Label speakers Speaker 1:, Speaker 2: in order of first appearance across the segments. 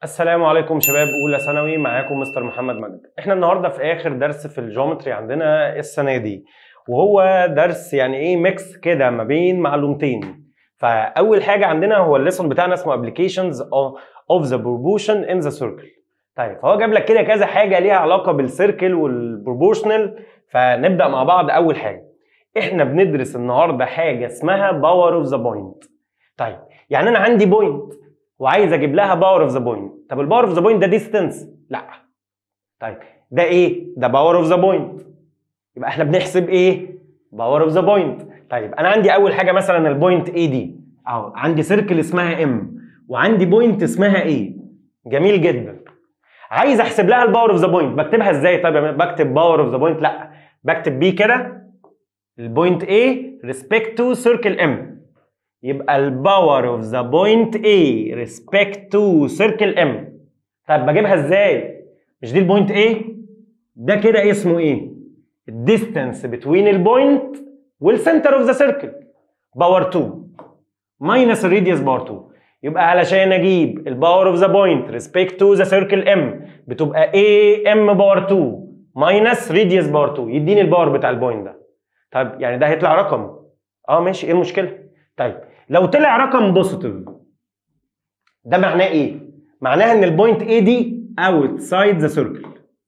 Speaker 1: السلام عليكم شباب اولى ثانوي معاكم مستر محمد مجد احنا النهارده في اخر درس في الجيومتري عندنا السنه دي وهو درس يعني ايه ميكس كده ما بين معلومتين فاول حاجه عندنا هو الليسون بتاعنا اسمه applications of, of the proportion in the circle طيب فهو جاب لك كده كذا حاجه ليها علاقه بالسيركل والبروبورشنال فنبدا مع بعض اول حاجه احنا بندرس النهارده حاجه اسمها باور اوف ذا بوينت طيب يعني انا عندي بوينت وعايز اجيب لها باور اوف ذا بوينت طب الباور اوف ذا بوينت ده ديستنس لا طيب ده ايه ده باور اوف ذا بوينت يبقى احنا بنحسب ايه باور اوف ذا بوينت طيب انا عندي اول حاجه مثلا البوينت اي دي اهو عندي سيركل اسمها ام وعندي بوينت اسمها ايه جميل جدا عايز احسب لها الباور اوف ذا بوينت بكتبها ازاي طيب بكتب باور اوف ذا بوينت لا بكتب بي كده البوينت A respect to circle M يبقى الباور اوف ذا بوينت A respect to circle M طب بجيبها ازاي؟ مش دي البوينت A؟ ده كده اسمه ايه؟ الديستانس بتوين البوينت والسنتر اوف ذا سيركل باور 2 ماينس الراديوس باور 2 يبقى علشان اجيب الباور اوف ذا بوينت ريسبكت تو ذا سيركل ام بتبقى A ام باور 2 ماينس راديوس باور 2 يديني الباور بتاع البوينت ده طيب يعني ده هيطلع رقم اه ماشي ايه المشكله طيب لو طلع رقم بوزيتيف ده معناه ايه معناها ان البوينت A دي outside ذا سيركل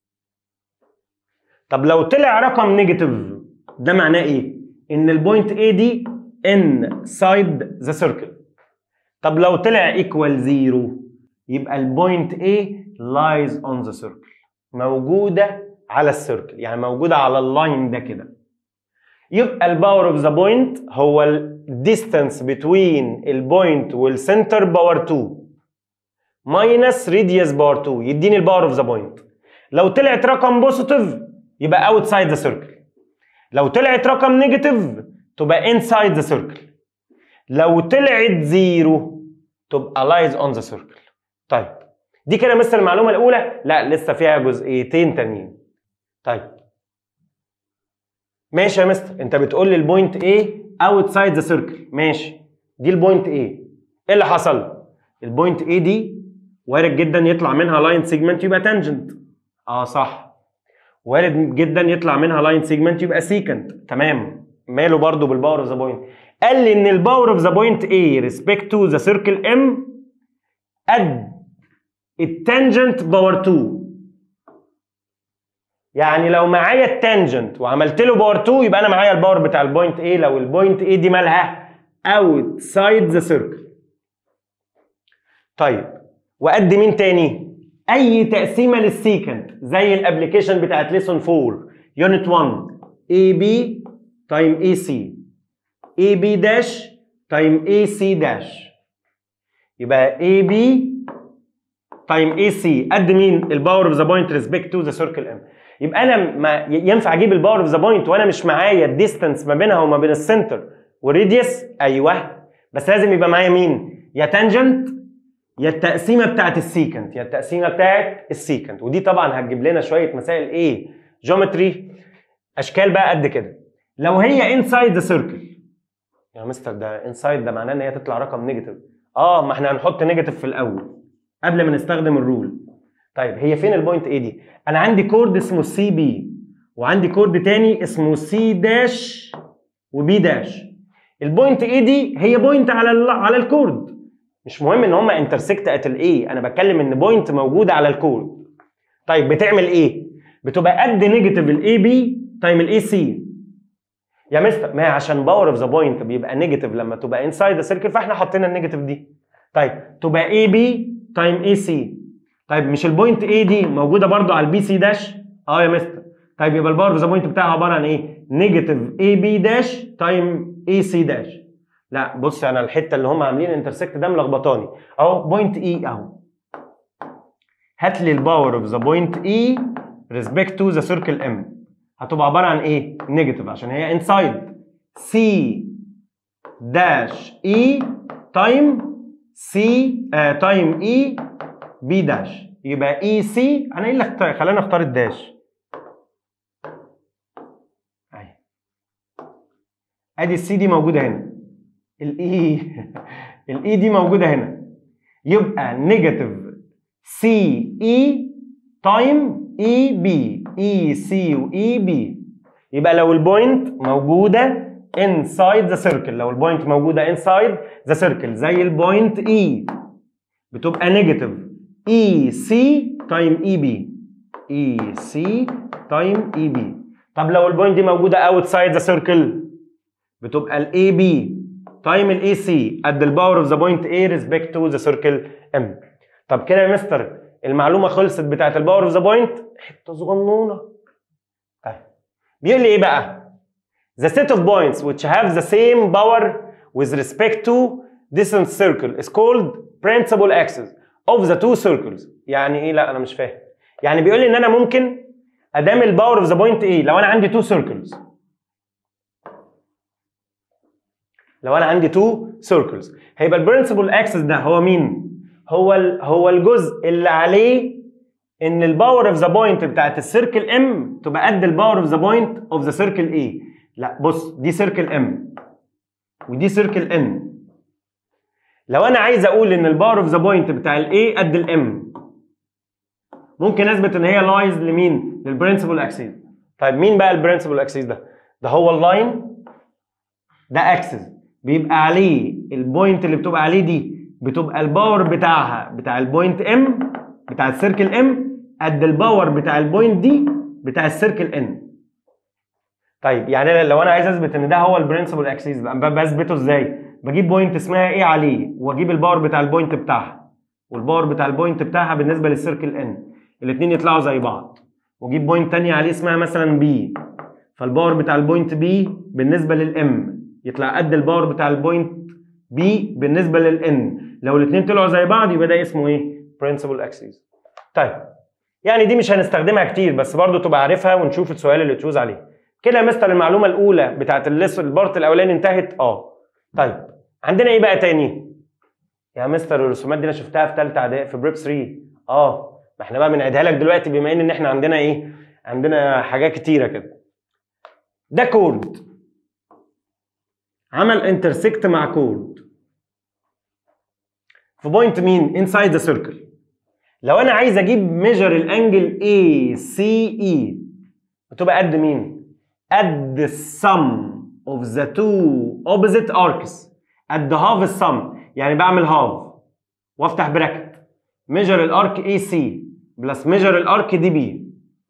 Speaker 1: طب لو طلع رقم نيجاتيف ده معناه ايه ان البوينت A دي inside ذا سيركل طب لو طلع ايكوال زيرو يبقى البوينت A lies on the circle موجوده على السيركل يعني موجوده على اللاين ده كده يبقى الباور اوف ذا بوينت هو الديستانس بتوين البوينت والسنتر باور 2 ماينس راديوس باور 2 يديني الباور اوف ذا بوينت لو طلعت رقم بوزيتيف يبقى اوتسايد ذا سيركل لو طلعت رقم نيجاتيف تبقى انسايد ذا سيركل لو طلعت زيرو تبقى لايز اون ذا سيركل طيب دي كده مثل المعلومه الاولى لا لسه فيها جزئيتين تانيين طيب ماشي يا مستر انت بتقول لي البوينت A اوتسايد ذا سيركل ماشي دي البوينت A ايه اللي حصل البوينت A دي وارد جدا يطلع منها لاين سيجمنت يبقى تانجنت اه صح وارد جدا يطلع منها لاين سيجمنت يبقى سيكنت تمام ماله برضو بالباور اوف ذا بوينت قال لي ان الباور اوف ذا بوينت A ريسبكت تو ذا سيركل M قد التانجنت باور 2 يعني لو معايا التانجنت وعملت له باور 2 يبقى انا معايا الباور بتاع البوينت A لو البوينت A دي مالها outside ذا سيركل طيب وقد مين تاني اي تقسيمه للسيكنت زي الابلكيشن بتاعت ليسون 4 يونت 1 اي بي تايم اي سي اي بي داش تايم اي سي داش يبقى اي بي تايم اي سي قد مين الباور اوف ذا بوينت ريسبكت تو ذا سيركل ام يبقى انا ما ينفع اجيب الباور اوف ذا بوينت وانا مش معايا الديستانس ما بينها وما بين السنتر والريديوس ايوه بس لازم يبقى معايا مين يا تانجنت يا التقسيمه بتاعت السيكنت يا التقسيمه بتاعت السيكنت ودي طبعا هتجيب لنا شويه مسائل ايه جيومتري اشكال بقى قد كده لو هي انسايد ذا سيركل يا مستر ده انسايد ده معناه ان هي تطلع رقم نيجاتيف اه ما احنا هنحط نيجاتيف في الاول قبل ما نستخدم الرول طيب هي فين البوينت ايه دي انا عندي كورد اسمه سي بي وعندي كورد تاني اسمه سي داش وبي داش البوينت ايه دي هي بوينت على ال على الكورد مش مهم ان هما انترسكت ات الاي انا بتكلم ان بوينت موجوده على الكورد طيب بتعمل ايه بتبقى قد نيجاتيف الاي بي تايم الاي سي يا مستر ما عشان باور اوف ذا بوينت بيبقى نيجاتيف لما تبقى انسايد ذا سيركل فاحنا حطينا النيجاتيف دي طيب تبقى اي بي تايم اي سي طيب مش البوينت اي دي موجوده برضو على البي سي داش اه يا مستر طيب يبقى الباور اوف ذا بوينت بتاعها عباره عن ايه نيجاتيف اي بي داش تايم اي سي داش لا بص انا الحته اللي هم عاملين انترسكت ده ملخبطاني اهو بوينت اي اهو هات لي الباور اوف ذا بوينت اي ريسبكت تو ذا سيركل ام هتبقى عباره عن ايه نيجاتيف عشان هي انسايد سي داش اي تايم سي تايم اي بي داش يبقى اي سي انا ايه اللي خلينا اختار الداش اهي ادي السي دي موجوده هنا الاي الاي دي موجوده هنا يبقى نيجاتيف سي اي تايم اي بي اي سي واي بي يبقى لو البوينت موجوده inside the circle لو البوينت موجوده inside the circle زي البوينت اي بتبقى نيجاتيف اي سي تايم اي بي اي سي تايم اي بي طب لو البوينت دي موجوده outside the circle بتبقى الاي بي تايم الاي سي قد الباور اوف ذا بوينت A ريسبكت تو ذا سيركل ام طب كده يا مستر المعلومه خلصت بتاعت الباور اوف ذا بوينت حته صغنونه طيب بيقول لي ايه بقى The set of points which have the same power with respect to distance circle is called principal axis of the two circles يعني ايه لا انا مش فاهم يعني بيقول لي ان انا ممكن ادام الباور اوف ذا بوينت ايه لو انا عندي two circles لو انا عندي تو سيركلز هيبقى البرنسبل اكسس ده هو مين؟ هو ال هو الجزء اللي عليه ان الباور اوف ذا بوينت بتاعت السيركل ام تبقى قد الباور اوف ذا بوينت اوف ذا سيركل اي لا بص دي سيركل ام ودي سيركل ان لو انا عايز اقول ان الباور اوف ذا بوينت بتاع الاي قد الام ممكن اثبت ان هي لايز لمين؟ للبرنسبل اكسيس طيب مين بقى البرنسبل اكسيس ده؟ ده هو اللاين ده اكسس بيبقى عليه البوينت اللي بتبقى عليه دي بتبقى الباور بتاعها بتاع البوينت ام بتاع السيركل ام قد الباور بتاع البوينت دي بتاع السيركل ان طيب يعني أنا لو انا عايز اثبت ان ده هو البرنسبل اكسيس بثبته ازاي بجيب بوينت اسمها ايه عليه واجيب الباور بتاع البوينت بتاعها والباور بتاع البوينت بتاعها بالنسبه للسيركل ان الاثنين يطلعوا زي بعض واجيب بوينت تانية عليه اسمها مثلا بي فالباور بتاع البوينت بي بالنسبه للام يطلع قد الباور بتاع البوينت بي بالنسبه للان لو الاثنين طلعوا زي بعض يبقى ده اسمه ايه برنسبل اكسيس طيب يعني دي مش هنستخدمها كتير بس برضو تبقى عارفها ونشوف السؤال اللي تشوز عليه كده يا مستر المعلومه الاولى بتاعت الليس البارت الاولاني انتهت اه طيب عندنا ايه بقى تاني يا مستر الرسومات دي انا شفتها في ثالثه اعدادي في بريب 3 اه ما احنا بقى بنعيدها لك دلوقتي بما ان احنا عندنا ايه عندنا حاجات كتيره كده ده كود عمل انترسكت مع كود في بوينت مين انسايد ذا سيركل لو انا عايز اجيب ميجر الانجل اي سي اي بتبقى قد مين قد السم اوف ذا تو اوبوزيت اركس قد هاف السم يعني بعمل هاف وافتح براكت ميجر الارك اي سي بلس ميجر الارك دي بي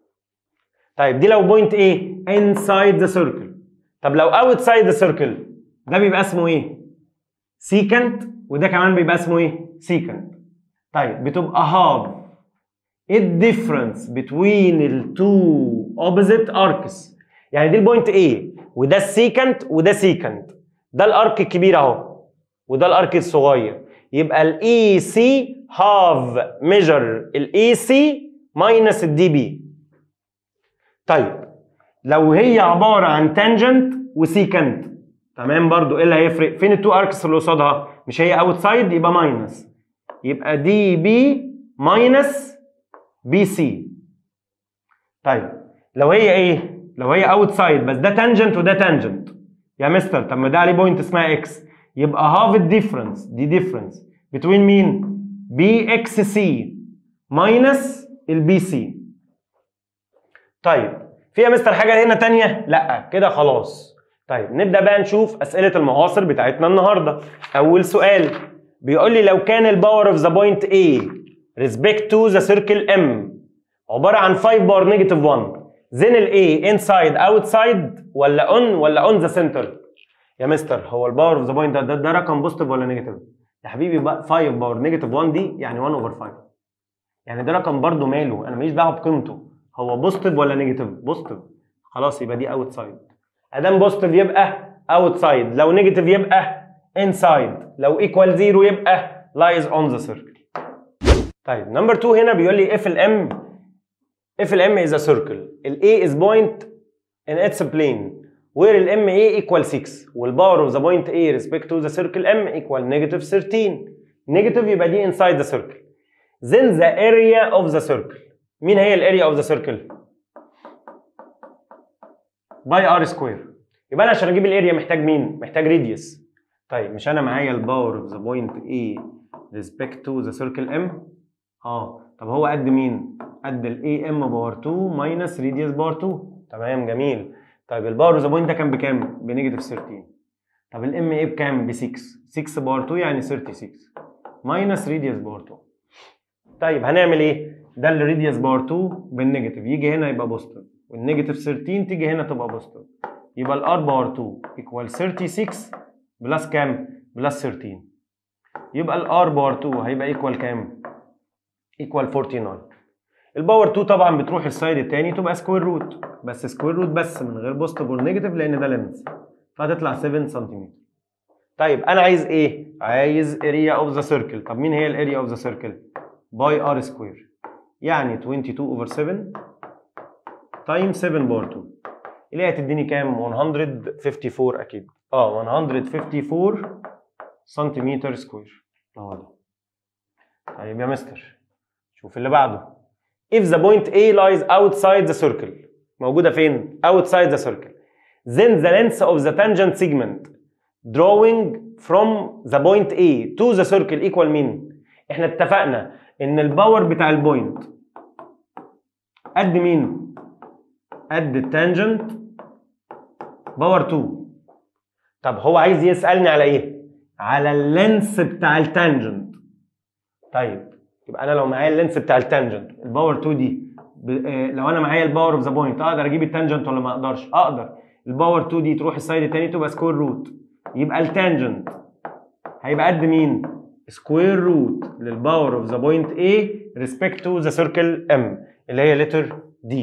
Speaker 1: طيب دي لو بوينت ايه انسايد ذا سيركل طب لو اوتسايد ذا سيركل ده بيبقى اسمه ايه؟ سيكنت وده كمان بيبقى اسمه ايه؟ سيكنت. طيب بتبقى هاف ايه الديفرنس بين التو اوبوزيت اركس يعني دي البوينت A وده السيكنت وده سيكنت ده الارك الكبير اهو وده الارك الصغير يبقى الاي سي هاف ميجر الاي سي ماينس الدي بي طيب لو هي عباره عن تانجنت وسيكنت تمام برضو ايه اللي هيفرق فين التو اركس اللي قصادها مش هي اوت سايد يبقى ماينس يبقى دي بي ماينس بي سي طيب لو هي ايه لو هي اوت سايد بس ده تانجنت وده تانجنت يا مستر طب ما ده عليه بوينت اسمها اكس يبقى هاف الديفرنس دي ديفرنس بتوين مين بي اكس سي ماينس البي سي طيب في يا مستر حاجه هنا تانية لا كده خلاص طيب نبدا بقى نشوف اسئله المعاصر بتاعتنا النهارده اول سؤال بيقول لي لو كان الباور اوف ذا بوينت A respect to the circle M عباره عن 5 باور نيجاتيف 1 then ال A inside outside ولا on ولا on the center يا مستر هو الباور اوف ذا بوينت ده, ده ده رقم بوزيتيف ولا نيجاتيف يا حبيبي بقى 5 باور نيجاتيف 1 دي يعني 1 اوفر 5 يعني ده رقم برضه ماله انا ماليش دعوه بقيمته هو بوزيتيف ولا نيجاتيف بوزيتيف خلاص يبقى دي اوت سايد ادام بوزيتيف يبقى اوت سايد لو نيجاتيف يبقى انسايد لو ايكوال زيرو يبقى لايز اون ذا سيركل طيب نمبر 2 هنا بيقول لي if الام if الام is a circle ال A is point in its plane where ال MA equal 6 والباور of the point A respect to the circle M equal negative 13 negative يبقى دي inside the circle then the area of the circle مين هي الاريا of the circle؟ باي ار سكوير يبقى انا عشان اجيب الاريا محتاج مين؟ محتاج ريديوس طيب مش انا معايا الباور اوف ذا بوينت A respect to the circle M اه طب هو قد مين قد الاي ام باور 2 ماينس ريديوس باور 2 تمام جميل طيب الباور اوف ذا بوينت ده كان بكام بنيجاتيف 13 طب الام ايه بكام ب 6 6 باور 2 يعني 36 ماينس ريديوس باور 2 طيب هنعمل ايه ده الريديوس باور 2 بالنيجاتيف يجي هنا يبقى بوزيتيف والنيجاتيف 13 تيجي هنا تبقى بوزيتيف يبقى الار باور 2 ايكوال 36 بلس كام بلس 13 يبقى الار باور 2 هيبقى ايكوال كام ايكوال 49 الباور 2 طبعا بتروح السايد التاني تبقى سكوير روت بس سكوير روت بس من غير بوزيتيف ونيجاتيف لان ده لينس فهتطلع 7 سنتيمتر طيب انا عايز ايه عايز اريا اوف ذا سيركل طب مين هي الاريا اوف ذا سيركل باي ار سكوير يعني 22 اوفر 7 تايم 7 باور 2 اللي هي هتديني كام 154 اكيد اه 154 سنتيمتر سكوير اهو ده طيب يا مستر شوف اللي بعده if the point A lies outside the circle موجودة فين؟ outside the circle then the length of the tangent segment drawing from the point A to the circle equal مين؟ احنا اتفقنا ان الباور بتاع البوينت قد مين؟ قد التانجنت باور 2 طب هو عايز يسألني على ايه؟ على اللينس بتاع التانجنت طيب يبقى انا لو معايا اللينس بتاع التانجنت الباور 2 دي ب... آه لو انا معايا الباور اوف ذا بوينت اقدر اجيب التانجنت ولا ما اقدرش؟ اقدر الباور 2 دي تروح السايد التاني تبقى سكوير روت يبقى التانجنت هيبقى قد مين؟ سكوير روت للباور اوف ذا بوينت A respect to the circle M اللي هي letter D.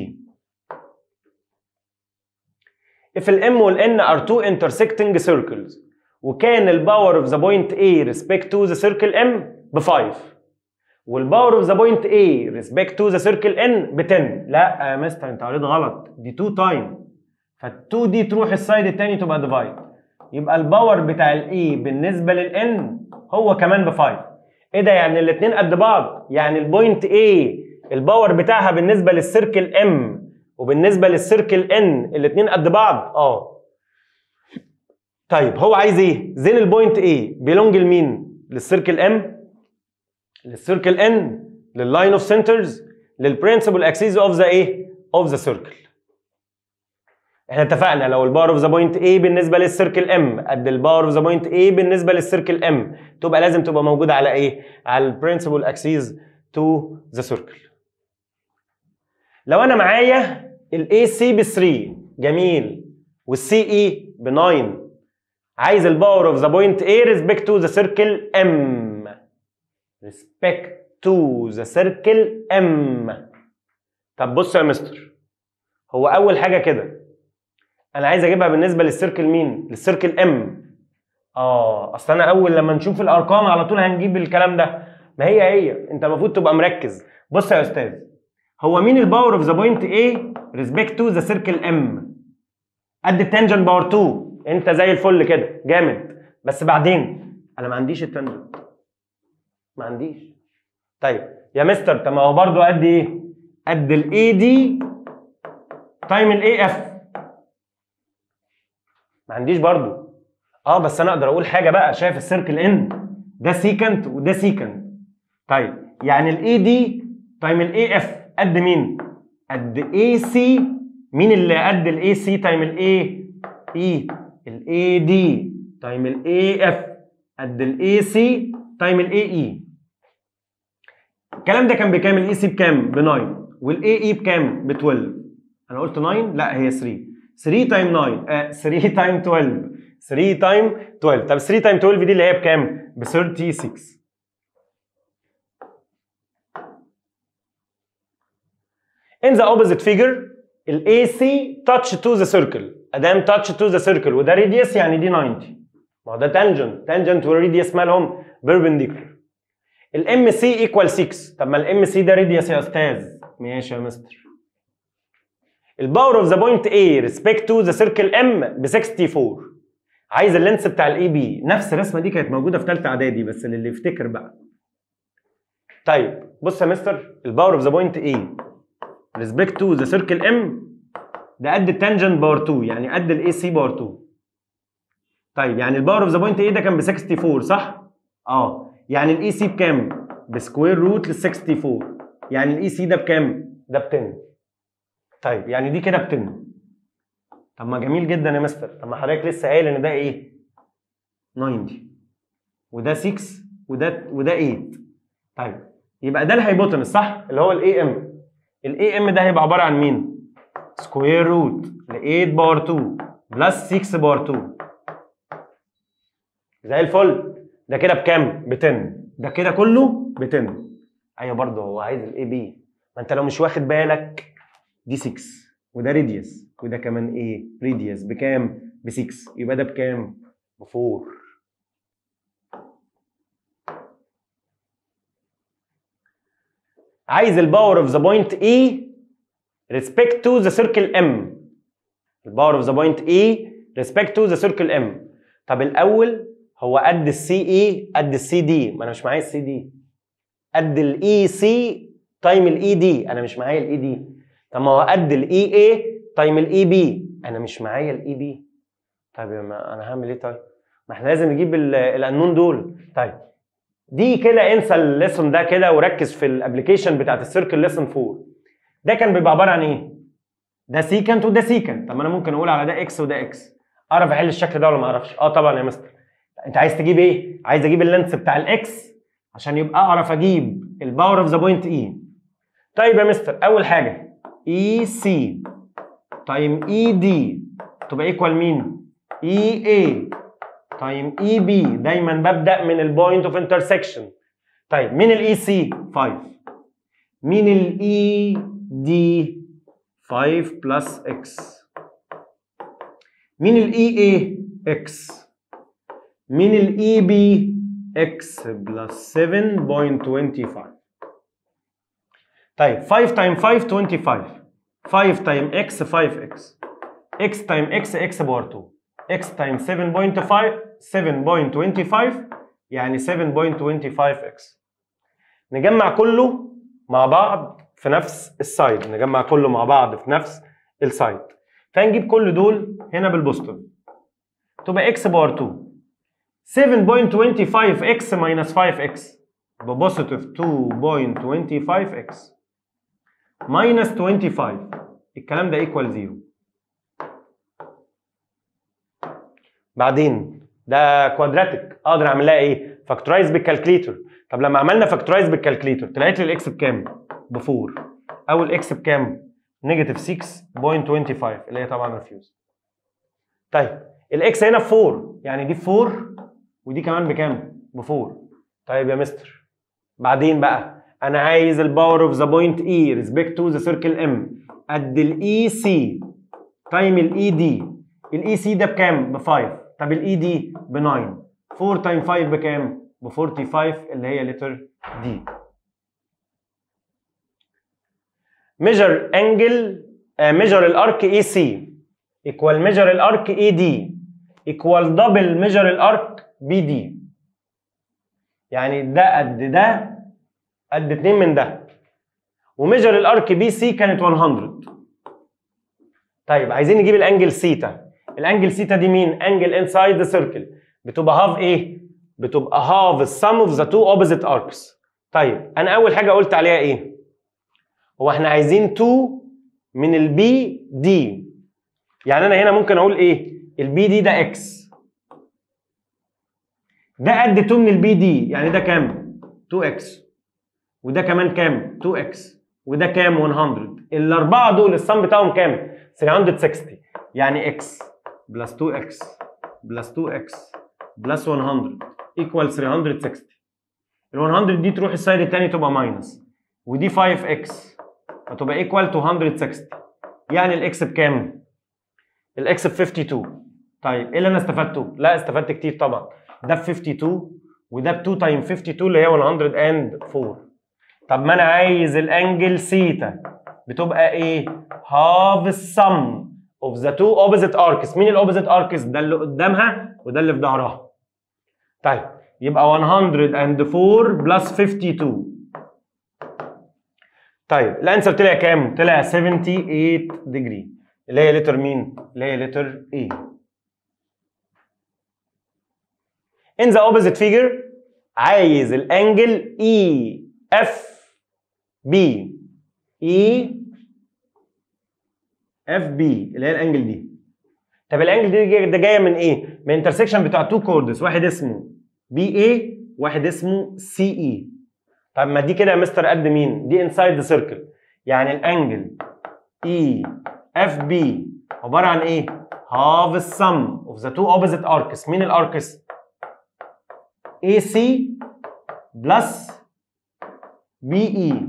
Speaker 1: If ال M وال N are two intersecting circles وكان الباور اوف ذا بوينت A respect to the circle M ب 5 والباور اوف ذا بوينت A respect to the circle N ب 10 لا يا مستر انت قريت غلط دي 2 تايم فال2 دي تروح السايد التاني تبقى ديفايد يبقى الباور بتاع الاي بالنسبه للان هو كمان ب 5 ايه ده يعني الاثنين قد بعض يعني البوينت A الباور بتاعها بالنسبه للسيركل M وبالنسبه للسيركل N الاثنين قد بعض اه طيب هو عايز ايه زين البوينت A بيلونج لمين للسيركل M للسيركل N لللاين اوف سنترز للبرنسبل اكسيس اوف ذا ايه اوف ذا سيركل احنا اتفقنا لو الباور اوف ذا بوينت A بالنسبه للسيركل M قد الباور اوف ذا بوينت A بالنسبه للسيركل M تبقى لازم تبقى موجوده على ايه؟ على البرنسبل اكسيس تو ذا سيركل. لو انا معايا الاي سي ب 3 جميل والسي اي ب 9 عايز الباور اوف ذا بوينت A ريسبكت تو ذا سيركل M ريسبكت تو ذا سيركل M طب بص يا مستر هو اول حاجه كده انا عايز اجيبها بالنسبه للسيركل مين للسيركل ام اه اصل انا اول لما نشوف الارقام على طول هنجيب الكلام ده ما هي هي انت المفروض تبقى مركز بص يا استاذ هو مين الباور اوف ذا بوينت A ريسبكت تو ذا سيركل ام قد التانجنت باور 2 انت زي الفل كده جامد بس بعدين انا ما عنديش التانجنت ما عنديش طيب يا مستر طب ما هو برضه قد ايه قد الاي دي تايم الاي اف ما عنديش برضو اه بس انا اقدر اقول حاجه بقى شايف السيركل ان ده سيكنت وده سيكنت طيب يعني الاي دي تايم الاي اف قد مين قد اي سي مين اللي قد الاي سي تايم الاي اي الاي دي تايم الاي اف قد الاي سي تايم الاي اي الكلام ده كان بكام الاي سي بكام ب 9 والاي اي بكام ب 12 انا قلت 9 لا هي 3 3 تايم 9 آه 3 تايم 12 3 تايم 12 طب 3 تايم 12 دي اللي هي بكام؟ ب 36 In the opposite figure ال AC touch to the circle ادام touch to the circle وده radius يعني دي 90 ما هو ده tangent tangent والراديوس مالهم perpendicular ال MC equal 6 طب ما ال MC ده radius يا استاذ ماشي يا مستر الباور اوف ذا بوينت A respect to the circle M ب 64 عايز اللينس بتاع الاي بي نفس الرسمه دي كانت موجوده في ثالثه اعدادي بس اللي يفتكر بقى طيب بص يا مستر الباور اوف ذا بوينت A respect to the circle M ده قد التانجنت باور 2 يعني قد الاي سي باور 2 طيب يعني الباور اوف ذا بوينت A ده كان ب 64 صح؟ اه يعني الاي سي بكام؟ ب بسكوير روت لل 64 يعني الاي سي ده بكام؟ ده ب 10 طيب يعني دي كده ب 10 طب ما جميل جدا يا مستر طب ما حضرتك لسه قايل ان ده ايه؟ 90 وده 6 وده وده 8 طيب يبقى ده الهايبوتنس صح؟ اللي هو الاي ام الاي ام ده هيبقى عباره عن مين؟ سكوير روت ل 8 باور 2 بلس 6 باور 2 زي الفل ده كده بكام؟ ب 10 ده كده كله ب 10 ايوه برضه هو عايز الاي بي ما انت لو مش واخد بالك دي 6 وده ريديوس وده كمان ايه؟ ريديوس بكام؟ ب 6 يبقى ده بكام؟ ب 4 عايز الباور اوف ذا بوينت اي ريسبكت تو ذا سيركل ام الباور اوف ذا بوينت اي ريسبكت تو ذا سيركل ام طب الاول هو قد السي اي قد السي دي ما انا مش معايا السي دي قد الاي سي تايم الاي دي انا مش معايا الاي دي طب ما هو قد الاي اي تايم الاي بي انا مش معايا الاي بي طيب يا ما انا هعمل ايه طيب ما احنا لازم نجيب ال- القانون دول طيب دي كده انسى الليسون ده كده وركز في الابلكيشن بتاعت السيركل ليسون 4 ده كان بيبقى عباره عن ايه ده سيكنت وده سيكنت طب ما انا ممكن اقول على ده اكس وده اكس اعرف احل الشكل ده ولا ما اعرفش اه طبعا يا مستر انت عايز تجيب ايه عايز اجيب اللينس بتاع الاكس عشان يبقى اعرف اجيب الباور اوف ذا بوينت اي طيب يا مستر اول حاجه اي سي تايم اي دي تبقى ايكوال مين اي اي تايم اي بي دايما ببدا من البوينت اوف انترسكشن طيب مين الاي سي 5 مين الاي دي 5 بلس اكس مين الاي اي اكس مين الاي بي اكس بلس 7.25 طيب 5 تايم 5 25 5 تايم اكس 5 اكس اكس تايم اكس اكس باور 2 اكس تايم 7.5 7.25 يعني 7.25 اكس نجمع كله مع بعض في نفس السايد نجمع كله مع بعض في نفس السايد فنجيب كل دول هنا بالبوزيتيف تبقى اكس باور 2 7.25 اكس ماينس 5 اكس ببوزيتيف 2.25 اكس ماينس 25 الكلام ده ايكوال 0 بعدين ده كوادراتيك اقدر اعمل لها ايه؟ فاكتورايز بالكالكليتر طب لما عملنا فاكتورايز بالكالكليتر طلعت لي الاكس بكام؟ ب 4 او الاكس بكام؟ نيجاتيف 6.25 اللي هي طبعا ريفيوز طيب الاكس هنا ب 4 يعني دي ب 4 ودي كمان بكام؟ ب 4 طيب يا مستر بعدين بقى انا عايز الباور اوف ذا بوينت اي ريسبكت تو ذا سيركل ام قد الاي سي تايم الاي دي الاي سي ده بكام؟ ب 5 طب الاي دي ب 9 4 تايم 5 بكام؟ ب 45 اللي هي لتر دي measure angle uh, measure الارك اي سي equal measure الارك اي دي equal double measure الارك بي دي يعني ده قد ده قد اتنين من ده وميجر الارك بي سي كانت 100 طيب عايزين نجيب الانجل سيتا الانجل سيتا دي مين انجل انسايد ذا سيركل بتبقى هاف ايه بتبقى هاف السم اوف ذا تو اوبوزيت اركس طيب انا اول حاجه قلت عليها ايه هو احنا عايزين 2 من البي دي يعني انا هنا ممكن اقول ايه البي دي ده اكس ده قد 2 من البي دي يعني ده كام 2 اكس وده كمان كام 2 اكس وده كام 100 الاربعه دول السم بتاعهم كام 360 يعني اكس بلس 2 اكس بلس 2 اكس بلس 100 ايكوال 360 ال 100 دي تروح السايد الثاني تبقى ماينس ودي 5 اكس فتبقى ايكوال 260 يعني الاكس بكام؟ الاكس ب 52 طيب ايه اللي انا استفدته؟ لا استفدت كتير طبعا ده ب 52 وده ب 2 تايم 52 اللي هي 104 طب ما انا عايز الانجل سيتا بتبقى ايه؟ هاف السم اوف ذا تو اوبوزيت اركس مين الاوبوزيت اركس؟ ده اللي قدامها وده اللي في ظهرها طيب يبقى 104 بلس 52 طيب الانسر طلع كام؟ طلع 78 ديجري اللي هي لتر مين؟ اللي هي لتر A. In the opposite figure عايز الانجل اي اف بي اي اف بي اللي هي الانجل دي طب الانجل دي جاي- ده جايه من ايه؟ من انترسكشن بتاع تو كوردز واحد اسمه بي اي واحد اسمه سي اي طب ما دي كده يا مستر قد مين؟ دي انسايد ذا سيركل يعني الانجل اي اف بي عباره عن ايه؟ half the sum of the two opposite arcs مين الاركس؟ AC بلس بي اي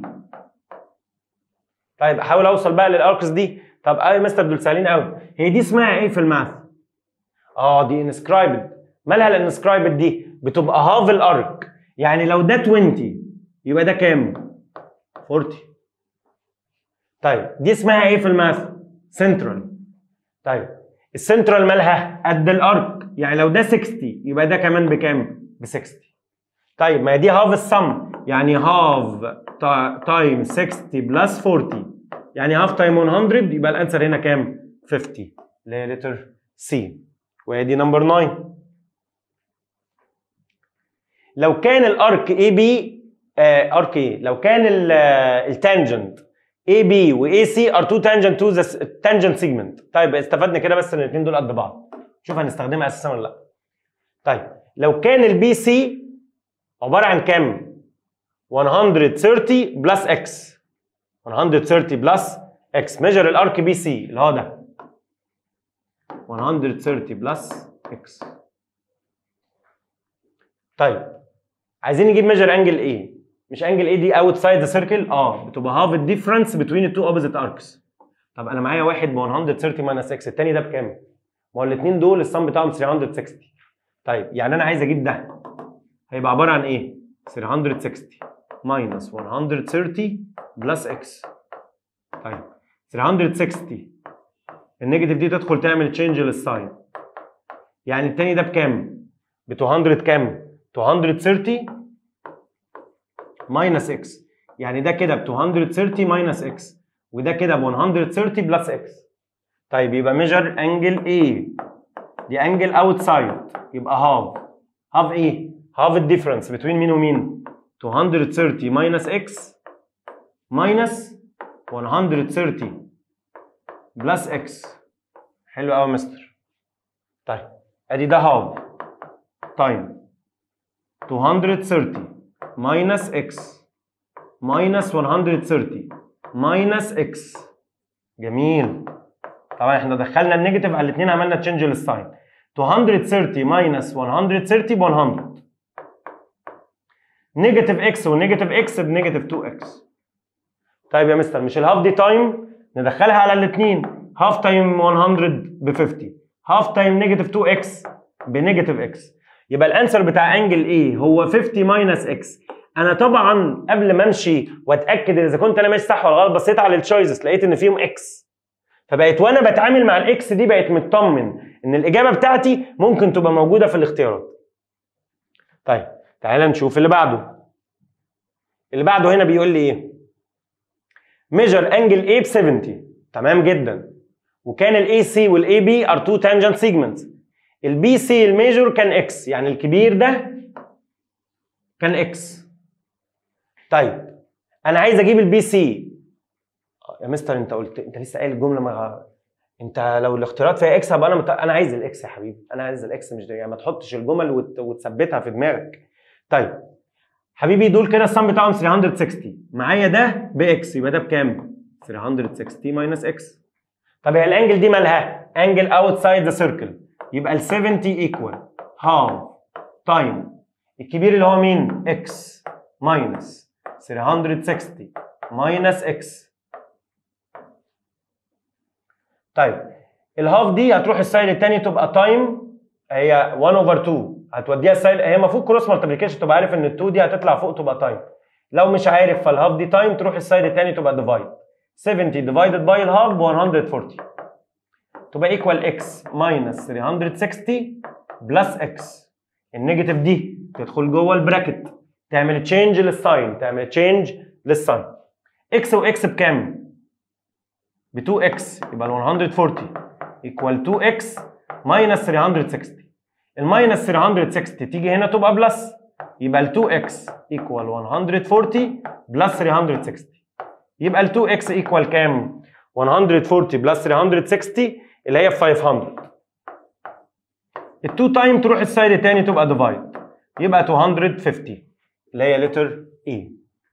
Speaker 1: طيب احاول اوصل بقى للاركس دي طب اي مستر دول سهلين قوي هي دي اسمها ايه في الماث؟ اه دي انسكرايبد مالها الانسكرايبد دي؟ بتبقى هاف الارك يعني لو ده 20 يبقى ده كام؟ 40 طيب دي اسمها ايه في الماث؟ سنترال طيب السنترال مالها قد الارك يعني لو ده 60 يبقى ده كمان بكام؟ ب 60 طيب ما هي دي هاف السم يعني هاف تايم 60 بلس 40 يعني هاف تايم 100 يبقى الانسر هنا كام؟ 50 اللي هي لتر سي وهي دي نمبر 9 لو كان الارك اي بي ارك ايه لو كان التانجنت اي بي واي سي ار تو تانجنت تو ذا تانجنت سيجمنت طيب استفدنا كده بس ان الاثنين دول قد بعض شوف هنستخدمها اساسا ولا لا طيب لو كان البي سي عباره عن كام 130 بلس اكس 130 بلس اكس ميجر الارك بي سي اللي هو ده 130 بلس اكس طيب عايزين نجيب ميجر انجل ايه مش انجل ايه دي اوت سايد ذا سيركل اه بتبقى هاف الديفرنس بتوين التو اوبوزيت اركس طب انا معايا واحد ب 130 ماينس اكس التاني ده بكام؟ ما هو الاثنين دول السم بتاعهم 360 طيب يعني انا عايز اجيب ده هيبقى عباره عن ايه؟ 360 ماينس 130 بلس اكس طيب 360 النيجاتيف دي تدخل تعمل تشينج للساين يعني التاني ده بكام؟ ب 200 كام؟ 230 ماينس اكس يعني ده كده ب 230 ماينس اكس وده كده ب 130 بلس اكس طيب يبقى ميجر انجل A دي انجل اوتسايد يبقى هاف هاف ايه؟ هاف الديفرنس بين مين ومين؟ 230 ماينس اكس ماينس 130 بلس اكس حلو قوي يا مستر طيب ادي ده هاف تايم 230 minus x minus 130 minus x جميل طبعا احنا دخلنا النيجاتيف على الاثنين عملنا تشينج للساين 230 minus 130 ب 100 نيجاتيف x ونيجاتيف x بنيجاتيف 2x طيب يا مستر مش الهاف دي تايم ندخلها على الاثنين هاف تايم 100 ب 50 هاف تايم نيجاتيف 2x بنيجاتيف x يبقى الانسر بتاع انجل ايه هو 50 ماينس اكس انا طبعا قبل ما امشي واتاكد اذا كنت انا ماشي صح ولا غلط بصيت على التشويسز لقيت ان فيهم اكس فبقيت وانا بتعامل مع الاكس دي بقيت مطمن ان الاجابه بتاعتي ممكن تبقى موجوده في الاختيارات طيب تعالى نشوف اللي بعده اللي بعده هنا بيقول لي ايه ميجر انجل A ب 70 تمام جدا وكان الاي سي والاي بي ار تو تانجنت سيجمنتس البي سي الميجور كان اكس يعني الكبير ده كان اكس طيب انا عايز اجيب البي سي يا مستر انت قلت انت لسه قايل الجمله ما انت لو الاختيارات فيها اكس هبقى انا مت... انا عايز الاكس يا حبيبي انا عايز الاكس مش ده يعني ما تحطش الجمل وت... وتثبتها في دماغك طيب حبيبي دول كده السم بتاعهم 360 معايا ده باكس يبقى ده بكام 360 ماينس اكس طب هي الانجل دي مالها انجل اوتسايد ذا سيركل يبقى ال 70 ايكوال هاف تايم الكبير اللي هو مين؟ اكس ماينس 360 ماينس اكس طيب الهاف دي هتروح السايد الثاني تبقى تايم هي 1 اوفر 2 هتوديها السايد هي المفروض كروس مالتيبيكيشن تبقى عارف ان ال 2 دي هتطلع فوق تبقى تايم لو مش عارف فالهاف دي تايم تروح السايد الثاني تبقى ديفايد 70 ديفايدد باي الهاف ب 140 تبقى ايكوال اكس ماينس 360 بلس اكس النيجاتيف دي تدخل جوه البراكت تعمل تشينج للساين تعمل تشينج للساين اكس واكس بكام؟ ب 2 اكس يبقى ال 140 ايكوال 2 اكس ماينس 360 الماينس 360 تيجي هنا تبقى بلس يبقى ال 2x equal 140 بلس 360 يبقى ال 2x equal كام 140 بلس 360 اللي هي 500 ال 2 تايم تروح السايد التاني تبقى ديفايد يبقى 250 اللي هي لتر E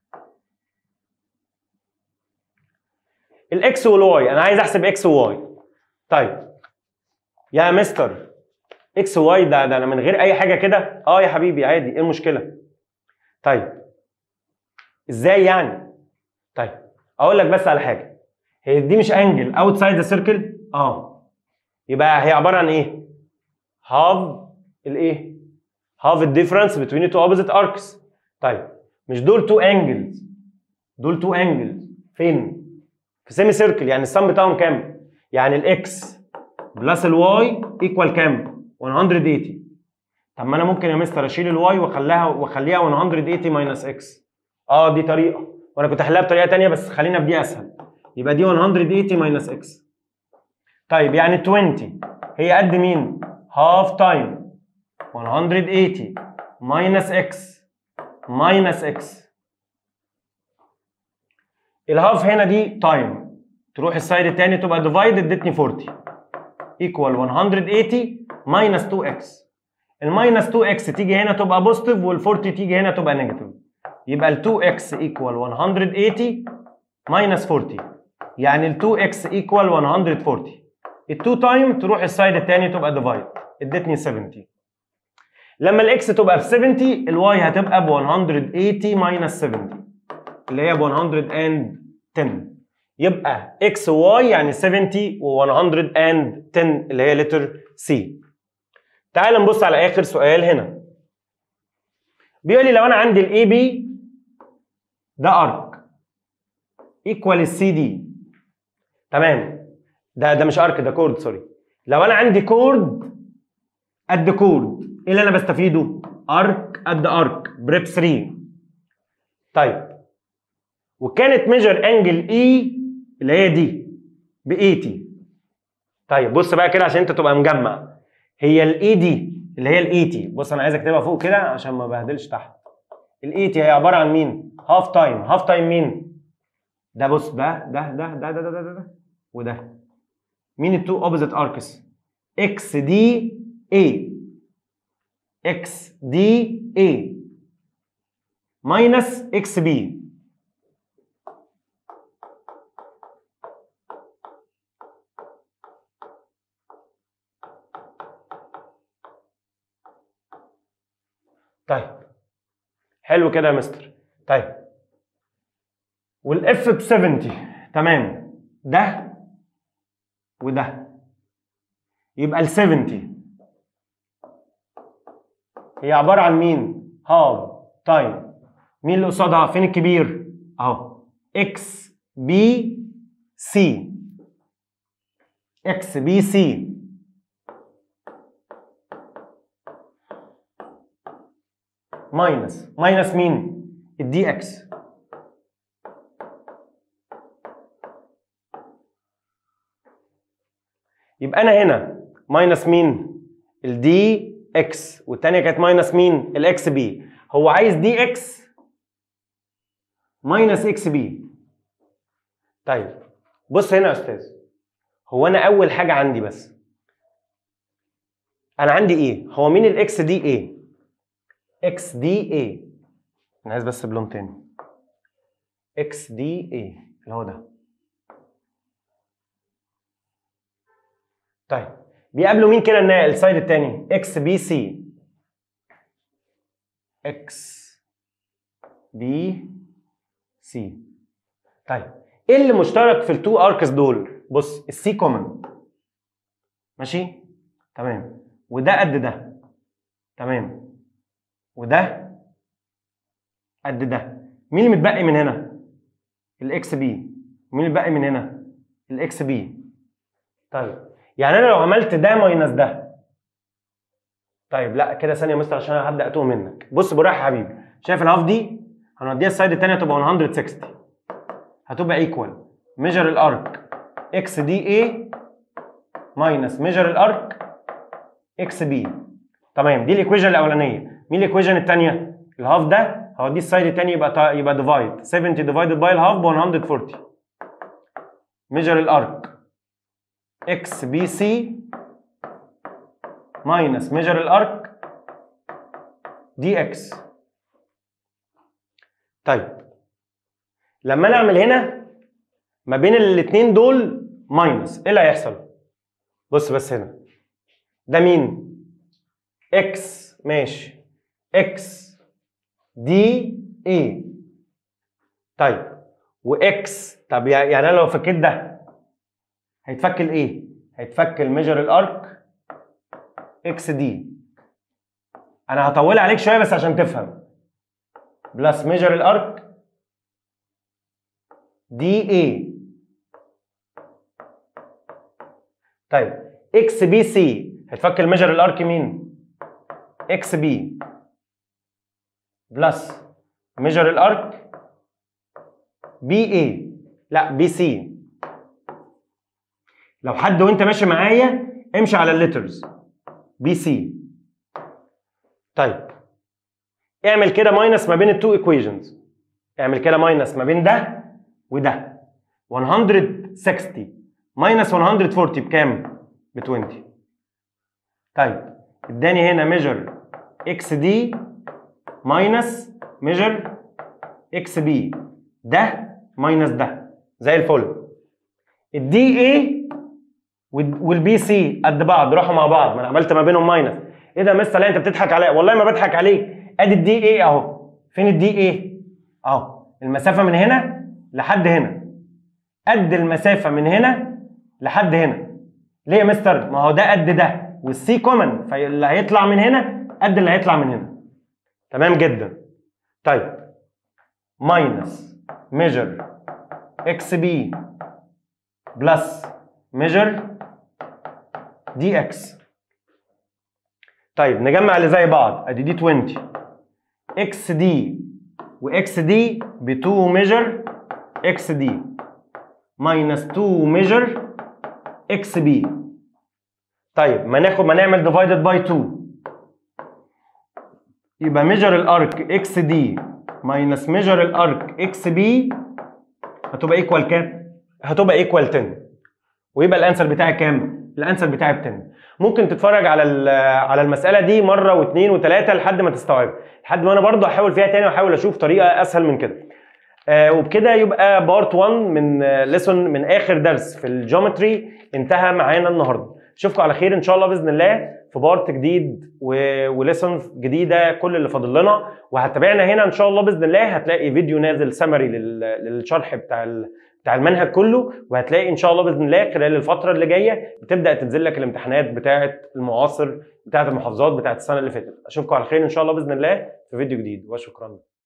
Speaker 1: الاكس والواي انا عايز احسب اكس وواي طيب يا مستر اكس واي ده ده انا من غير اي حاجه كده اه يا حبيبي عادي ايه المشكله طيب ازاي يعني طيب اقول لك بس على حاجه هي دي مش انجل اوتسايد ذا سيركل اه يبقى هي عباره عن ايه هاف الايه هاف الديفرنس بين تو اوبوزيت اركس طيب مش دول تو انجلز دول تو انجلز فين في سيمي سيركل يعني السم بتاعهم كام يعني الاكس بلس الواي ايكوال كام 180 طب ما انا ممكن يا مستر اشيل الواي واخليها واخليها 180 ماينس اكس اه دي طريقه وانا كنت احلها بطريقه ثانيه بس خلينا في دي اسهل يبقى دي 180 ماينس اكس طيب يعني 20 هي قد مين هاف تايم 180 ماينس اكس ماينس اكس الهاف هنا دي تايم تروح السايد الثاني تبقى ديفايد ادتني 40 ايكوال 180 ماينس 2 اكس الماينس 2 اكس تيجي هنا تبقى بوزيتيف وال40 تيجي هنا تبقى نيجاتيف يبقى ال 2 اكس ايكوال 180 ماينس 40 يعني ال 2 اكس ايكوال 140 ال 2 تايم تروح السايد الثاني تبقى ديفايد ادتني 70 لما الاكس تبقى ب 70 الواي هتبقى ب 180 ماينس 70 اللي هي ب 110 يبقى اكس واي يعني 70 و 110 اللي هي لتر سي تعال نبص على اخر سؤال هنا بيقول لي لو انا عندي الاي بي ده ارك ايكوال السي دي تمام ده ده مش ارك ده كورد سوري لو انا عندي كورد قد كورد ايه اللي انا بستفيده ارك قد ارك بريب 3 طيب وكانت ميجر انجل اي اللي هي دي ب 80 طيب بص بقى كده عشان انت تبقى مجمع هي الاي دي اللي هي ال 80 بص انا عايز اكتبها فوق كده عشان ما بهدلش تحت ال 80 هي عباره عن مين؟ هاف تايم هاف تايم مين؟ ده بص ده ده ده ده ده ده ده, ده. وده مين التو اوبوزيت اركس؟ اكس دي اي اكس دي اي ماينس اكس بي طيب حلو كده يا مستر طيب والاف ب 70 تمام ده وده يبقى ال 70 هي عباره عن مين؟ هاف تايم مين اللي قصادها؟ فين الكبير؟ اهو اكس بي سي اكس بي سي ماينس ماينس مين؟ الدي اكس يبقى انا هنا ماينس مين؟ الدي اكس والثانيه كانت ماينس مين؟ الاكس بي هو عايز دي اكس ماينس اكس بي طيب بص هنا يا استاذ هو انا اول حاجه عندي بس انا عندي ايه؟ هو مين الاكس دي ايه؟ اكس دي اي انا عايز بس بلون تاني اكس دي اي اللي هو ده طيب بيقابلوا مين كده النا- السايد التاني اكس بي سي اكس بي سي طيب ايه اللي مشترك في التو اركس دول بص السي كومن ماشي تمام وده قد ده تمام وده قد ده مين اللي متبقي من هنا الاكس بي مين اللي متبقي من هنا الاكس بي طيب يعني انا لو عملت ده ماينس ده طيب لا كده ثانيه يا مستر عشان انا هبدا اتوه منك بص بالراحه يا حبيبي شايف الهاف دي هنوديها السايد الثانيه تبقى 160 هتبقى ايكوال ميجر الارك اكس دي اي ماينس ميجر الارك اكس بي تمام دي الايكويجن الاولانيه مين الايكويجن الثانيه الهاف ده هوديه السايد التاني يبقى تا- يبقى ديفايد 70 ديفايدد باي الهاف ب 140 ميجر الارك اكس بي سي ماينس ميجر الارك دي اكس طيب لما انا اعمل هنا ما بين الاثنين دول ماينس ايه اللي هيحصل بص بس هنا ده مين اكس ماشي اكس دي ايه طيب واكس طب يع- يعني انا لو فكيت ده هيتفك الايه هيتفك الميجر الارك اكس دي انا هطول عليك شويه بس عشان تفهم بلس ميجر الارك دي ايه طيب اكس بي سي هتفك الميجر الارك مين اكس بي بلس ميجر الارك بي اي لا بي سي لو حد وانت ماشي معايا امشي على الليترز بي سي طيب اعمل كده ماينس ما بين التو ايكويشنز اعمل كده ماينس ما بين ده وده 160 ماينس 140 بكام؟ ب 20 طيب اداني هنا ميجر اكس دي ماينس ميجر اكس بي ده ماينس ده زي الفل الدي اي والبي سي قد بعض راحوا مع بعض ما انا عملت ما بينهم ماينس ايه ده يا مستر لا انت بتضحك عليا والله ما بضحك عليك ادي الدي اي اهو فين الدي اي اهو المسافه من هنا لحد هنا قد المسافه من هنا لحد هنا ليه يا مستر ما هو ده قد ده والسي كومن فاللي هيطلع من هنا قد اللي هيطلع من هنا تمام جدا طيب ماينس ميجر اكس بي بلس ميجر دي اكس طيب نجمع اللي زي بعض ادي دي 20 اكس دي واكس دي ب 2 ميجر اكس دي ماينس 2 ميجر اكس بي طيب ما ناخد ما نعمل ديفايدد باي 2 يبقى ميجر الارك اكس دي ماينس ميجر الارك اكس بي هتبقى ايكوال كام؟ هتبقى ايكوال 10 ويبقى الانسر بتاعي كام؟ الانسر بتاعي ب 10 ممكن تتفرج على ال- على المساله دي مره واثنين وثلاثه لحد ما تستوعب لحد ما انا برضو احاول فيها تاني واحاول اشوف طريقه اسهل من كده آه وبكده يبقى بارت 1 من ليسون من اخر درس في الجيومتري انتهى معانا النهارده اشوفكم على خير ان شاء الله باذن الله في بارت جديد وليسونز جديده كل اللي فاضل لنا وهتابعنا هنا ان شاء الله باذن الله هتلاقي فيديو نازل سمري للشرح بتاع ال- بتاع المنهج كله وهتلاقي ان شاء الله باذن الله خلال الفتره اللي جايه بتبدا تنزل لك الامتحانات بتاعه المعاصر بتاعه المحافظات بتاعه السنه اللي فاتت اشوفكم على خير ان شاء الله باذن الله في فيديو جديد وشكرا